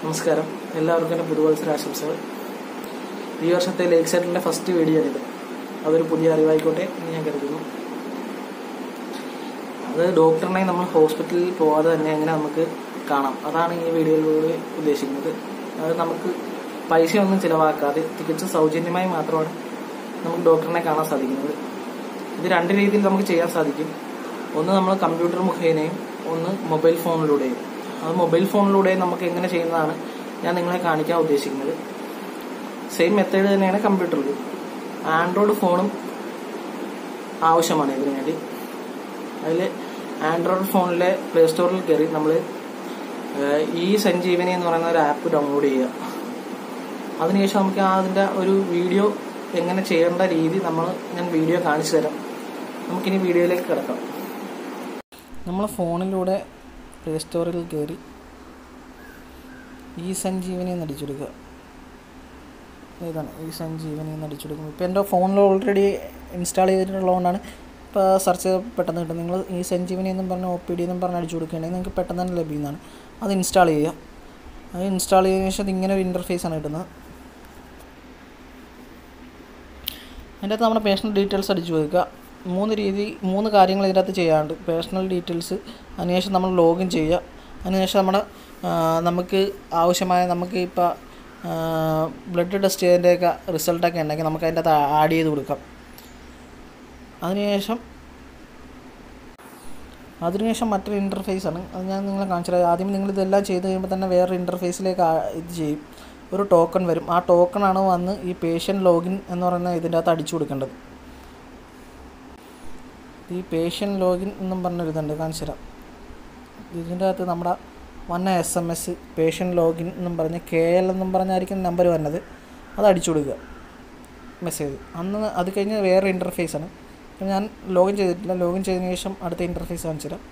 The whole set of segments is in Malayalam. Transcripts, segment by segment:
നമസ്കാരം എല്ലാവർക്കും എൻ്റെ പുതുവത്സര ആശംസകൾ ഈ വർഷത്തെ ലേക്ക് സൈഡിലെ ഫസ്റ്റ് വീഡിയോ ആണിത് അതൊരു പുതിയ അറിവായിക്കോട്ടെ എന്ന് ഞാൻ കരുതുന്നു അത് ഡോക്ടറിനെ നമ്മൾ ഹോസ്പിറ്റലിൽ പോകാതെ തന്നെ എങ്ങനെ നമുക്ക് കാണാം അതാണ് ഈ വീഡിയോയിലൂടെ ഉദ്ദേശിക്കുന്നത് അത് നമുക്ക് പൈസയൊന്നും ചിലവാക്കാതെ തികച്ചും സൗജന്യമായി മാത്രമാണ് നമുക്ക് ഡോക്ടറിനെ കാണാൻ സാധിക്കുന്നത് ഇത് രണ്ട് രീതിയിൽ നമുക്ക് ചെയ്യാൻ സാധിക്കും ഒന്ന് നമ്മൾ കമ്പ്യൂട്ടർ മുഖേനയും ഒന്ന് മൊബൈൽ ഫോണിലൂടെയും അത് മൊബൈൽ ഫോണിലൂടെ നമുക്ക് എങ്ങനെ ചെയ്യുന്നതാണ് ഞാൻ നിങ്ങളെ കാണിക്കാൻ ഉദ്ദേശിക്കുന്നത് സെയിം മെത്തേഡ് തന്നെയാണ് കമ്പ്യൂട്ടറിൽ ആൻഡ്രോയിഡ് ഫോണും ആവശ്യമാണ് ഇതിനു വേണ്ടി അതിൽ ആൻഡ്രോയിഡ് ഫോണിലെ പ്ലേ സ്റ്റോറിൽ കയറി നമ്മൾ ഈ സഞ്ജീവനി എന്ന് പറയുന്ന ഒരു ആപ്പ് ഡൗൺലോഡ് ചെയ്യുക അതിനുശേഷം നമുക്ക് അതിൻ്റെ ഒരു വീഡിയോ എങ്ങനെ ചെയ്യേണ്ട രീതി നമ്മൾ ഞാൻ വീഡിയോ കാണിച്ചു തരാം നമുക്കിനി വീഡിയോയിലേക്ക് കിടക്കാം നമ്മൾ ഫോണിലൂടെ പ്ലേ സ്റ്റോറിൽ കയറി ഈ സഞ്ജീവനി എന്ന് അടിച്ചെടുക്കുക ഇതാണ് ഈ സഞ്ജീവനി എന്ന് അടിച്ചെടുക്കും ഇപ്പോൾ എൻ്റെ ഫോണിൽ ഓൾറെഡി ഇൻസ്റ്റാൾ ചെയ്തിട്ടുള്ളതുകൊണ്ടാണ് ഇപ്പോൾ സെർച്ച് ചെയ്ത് പെട്ടെന്ന് കിട്ടും നിങ്ങൾ ഈ സഞ്ജീവനി എന്നും പറഞ്ഞ് ഒ പി ഡി എന്നും പറഞ്ഞ് അടിച്ചു കൊടുക്കുകയാണെങ്കിൽ നിങ്ങൾക്ക് പെട്ടെന്ന് തന്നെ ലഭിക്കുന്നതാണ് അത് ഇൻസ്റ്റാൾ ചെയ്യുക അത് ഇൻസ്റ്റാൾ ചെയ്തതിനു ശേഷം ഇങ്ങനെ ഒരു ഇൻ്റർഫേസ് ആണ് കിട്ടുന്നത് അതിൻ്റെ അകത്ത് നമ്മുടെ പേഴ്സണൽ ഡീറ്റെയിൽസ് അടിച്ചു കൊടുക്കുക മൂന്ന് രീതി മൂന്ന് കാര്യങ്ങൾ ഇതിൻ്റെ അകത്ത് ചെയ്യാറുണ്ട് പേഴ്സണൽ ഡീറ്റെയിൽസ് അതിനുശേഷം നമ്മൾ ലോഗിൻ ചെയ്യുക അതിനുശേഷം നമ്മുടെ നമുക്ക് ആവശ്യമായ നമുക്ക് ഇപ്പോൾ ബ്ലഡ് ടെസ്റ്റ് ചെയ്തതിൻ്റെയൊക്കെ റിസൾട്ടൊക്കെ ഉണ്ടെങ്കിൽ നമുക്ക് അതിൻ്റെ അകത്ത് ആഡ് ചെയ്ത് കൊടുക്കാം അതിനുശേഷം അതിനുശേഷം മറ്റൊരു ഇൻ്റർഫേസ് ആണ് അത് ഞാൻ നിങ്ങളെ കാണിച്ചത് ആദ്യം നിങ്ങൾ ഇതെല്ലാം ചെയ്ത് കഴിയുമ്പോൾ തന്നെ വേറൊരു ഇൻ്റർഫേസിലേക്ക് ഇത് ചെയ്യും ഒരു ടോക്കൺ വരും ആ ടോക്കണാണ് വന്ന് ഈ പേഷ്യൻ്റ് ലോഗിൻ എന്ന് പറയുന്ന ഇതിൻ്റെ അകത്ത് അടിച്ചു കൊടുക്കേണ്ടത് ഈ പേഷ്യൻ്റ് ലോഗിൻ എന്നും പറഞ്ഞൊരു ഇതുണ്ട് കാണിച്ചു തരാം ഇതിൻ്റെ അകത്ത് നമ്മുടെ വന്ന S M S patient login എന്നും പറഞ്ഞ് കെ എൽ എന്നും പറഞ്ഞായിരിക്കും നമ്പർ വരുന്നത് അത് അടിച്ചു കൊടുക്കുക മെസ്സേജ് അന്ന് അത് കഴിഞ്ഞ് വേറെ ഇൻ്റർഫേസ് ആണ് അപ്പം ഞാൻ ലോഗിൻ ചെയ്തിട്ടില്ല ലോഗിൻ ചെയ്തതിന് ശേഷം അടുത്ത ഇൻ്റർഫേസ് കാണിച്ചു തരാം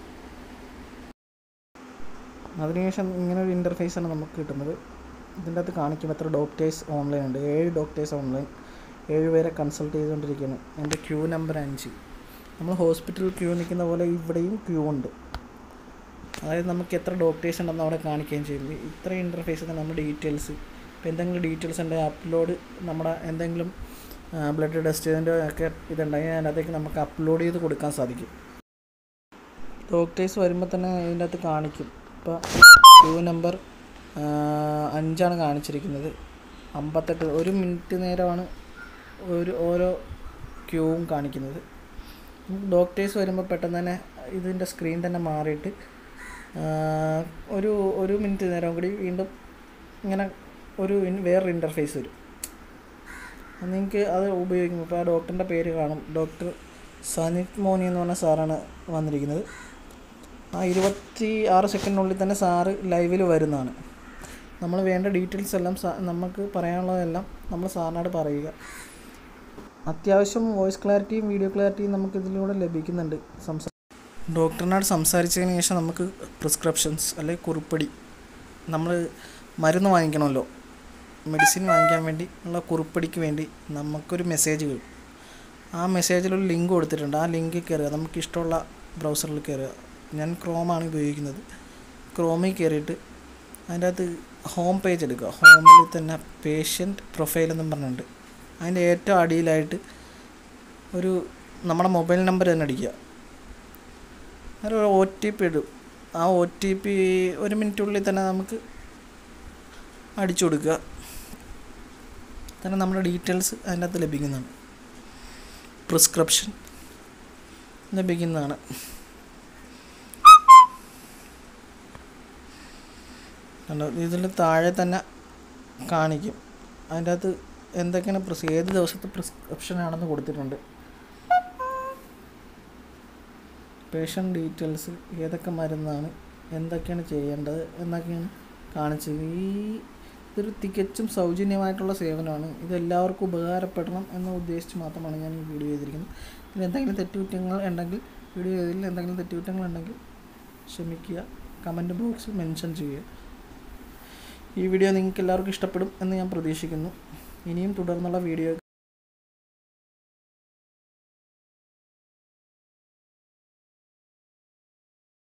അതിനുശേഷം ഇങ്ങനെ ഒരു ഇൻ്റർഫേസ് ആണ് നമുക്ക് കിട്ടുന്നത് ഇതിൻ്റെ അകത്ത് കാണിക്കും എത്ര ഡോക്ടേഴ്സ് ഓൺലൈൻ ഉണ്ട് ഏഴ് ഡോക്ടേഴ്സ് ഓൺലൈൻ ഏഴ് പേരെ കൺസൾട്ട് ചെയ്തുകൊണ്ടിരിക്കുകയാണ് എൻ്റെ ക്യൂ നമ്പർ അഞ്ച് നമ്മൾ ഹോസ്പിറ്റലിൽ ക്യൂ നിൽക്കുന്ന പോലെ ഇവിടെയും ക്യൂ ഉണ്ട് അതായത് നമുക്ക് എത്ര ഡോക്ടേഴ്സ് ഉണ്ടെന്ന് അവിടെ കാണിക്കുകയും ചെയ്യുന്നത് ഇത്ര ഇൻ്റർഫേസ് തന്നെ നമ്മുടെ ഡീറ്റെയിൽസ് ഇപ്പോൾ എന്തെങ്കിലും ഡീറ്റെയിൽസ് ഉണ്ടെങ്കിൽ അപ്ലോഡ് നമ്മുടെ എന്തെങ്കിലും ബ്ലഡ് ടെസ്റ്റ് ചെയ്തതിൻ്റെ ഒക്കെ ഇതുണ്ടെങ്കിൽ അതിനകത്തേക്ക് നമുക്ക് അപ്ലോഡ് ചെയ്ത് കൊടുക്കാൻ സാധിക്കും ഡോക്ടേഴ്സ് വരുമ്പോൾ തന്നെ ഇതിൻ്റെ അകത്ത് കാണിക്കും ഇപ്പോൾ ക്യൂ നമ്പർ അഞ്ചാണ് കാണിച്ചിരിക്കുന്നത് അമ്പത്തെട്ട് ഒരു മിനിറ്റ് നേരമാണ് ഒരു ഓരോ ക്യൂവും കാണിക്കുന്നത് ഡോക്ടേഴ്സ് വരുമ്പോൾ പെട്ടെന്ന് തന്നെ ഇതിൻ്റെ സ്ക്രീൻ തന്നെ മാറിയിട്ട് ഒരു ഒരു മിനിറ്റ് നേരം കൂടി വീണ്ടും ഇങ്ങനെ ഒരു വേറൊരു ഇൻ്റർഫേസ് വരും നിങ്ങൾക്ക് അത് ഉപയോഗിക്കുമ്പോൾ ഇപ്പോൾ ആ ഡോക്ടറിൻ്റെ പേര് കാണും ഡോക്ടർ സനിത് മോനി എന്ന് പറഞ്ഞ സാറാണ് വന്നിരിക്കുന്നത് ആ ഇരുപത്തി ആറ് സെക്കൻഡിനുള്ളിൽ തന്നെ സാറ് ലൈവിൽ വരുന്നതാണ് നമ്മൾ വേണ്ട ഡീറ്റെയിൽസ് എല്ലാം നമുക്ക് പറയാനുള്ളതെല്ലാം നമ്മൾ സാറിനോട് പറയുക അത്യാവശ്യം വോയിസ് ക്ലാരിറ്റിയും വീഡിയോ ക്ലാരിറ്റിയും നമുക്ക് ഇതിലൂടെ ലഭിക്കുന്നുണ്ട് സംസാ ഡോക്ടറിനോട് സംസാരിച്ചതിന് ശേഷം നമുക്ക് പ്രിസ്ക്രിപ്ഷൻസ് അല്ലെങ്കിൽ കുറിപ്പടി നമ്മൾ മരുന്ന് വാങ്ങിക്കണമല്ലോ മെഡിസിൻ വാങ്ങിക്കാൻ വേണ്ടി ഉള്ള കുറിപ്പടിക്ക് വേണ്ടി നമുക്കൊരു മെസ്സേജ് വരും ആ മെസ്സേജിലൊരു ലിങ്ക് കൊടുത്തിട്ടുണ്ട് ആ ലിങ്കിൽ കയറുക നമുക്ക് ഇഷ്ടമുള്ള ബ്രൗസറിൽ കയറുക ഞാൻ ക്രോമാണ് ഉപയോഗിക്കുന്നത് ക്രോമിൽ കയറിയിട്ട് അതിൻ്റെ അകത്ത് ഹോം പേജ് എടുക്കുക ഹോമിൽ തന്നെ പേഷ്യൻ്റ് പ്രൊഫൈൽ എന്നും പറഞ്ഞിട്ടുണ്ട് അതിൻ്റെ ഏറ്റവും അടിയിലായിട്ട് ഒരു നമ്മുടെ മൊബൈൽ നമ്പർ തന്നെ അടിക്കുക ഒരു ഒ ടി പി ഇടും ആ ഒ ടി പി ഒരു മിനിറ്റുള്ളിൽ തന്നെ നമുക്ക് അടിച്ചു കൊടുക്കുക തന്നെ നമ്മുടെ ഡീറ്റെയിൽസ് അതിൻ്റെ അകത്ത് ലഭിക്കുന്നതാണ് പ്രിസ്ക്രിപ്ഷൻ ലഭിക്കുന്നതാണ് കണ്ടോ ഇതിൽ താഴെ തന്നെ കാണിക്കും അതിൻ്റെ അകത്ത് എന്തൊക്കെയാണ് പ്രിസ് ഏത് ദിവസത്തെ പ്രിസ്ക്രിപ്ഷൻ ആണെന്ന് കൊടുത്തിട്ടുണ്ട് പേഷ്യൻ്റ് ഡീറ്റെയിൽസ് ഏതൊക്കെ മരുന്നാണ് എന്തൊക്കെയാണ് ചെയ്യേണ്ടത് എന്നൊക്കെയാണ് കാണിച്ചത് ഈ ഇതൊരു തികച്ചും സൗജന്യമായിട്ടുള്ള സേവനമാണ് ഇത് എല്ലാവർക്കും ഉപകാരപ്പെടണം എന്ന് ഉദ്ദേശിച്ച് മാത്രമാണ് ഞാൻ ഈ വീഡിയോ ചെയ്തിരിക്കുന്നത് ഇതിൽ എന്തെങ്കിലും തെറ്റുകുറ്റങ്ങൾ ഉണ്ടെങ്കിൽ വീഡിയോ ചെയ്തതിൽ എന്തെങ്കിലും തെറ്റുകുറ്റങ്ങൾ ഉണ്ടെങ്കിൽ ക്ഷമിക്കുക കമൻറ്റ് ബോക്സിൽ മെൻഷൻ ചെയ്യുക ഈ വീഡിയോ നിങ്ങൾക്ക് എല്ലാവർക്കും ഇഷ്ടപ്പെടും എന്ന് ഞാൻ പ്രതീക്ഷിക്കുന്നു ഇനിയും തുടർന്നുള്ള വീഡിയോ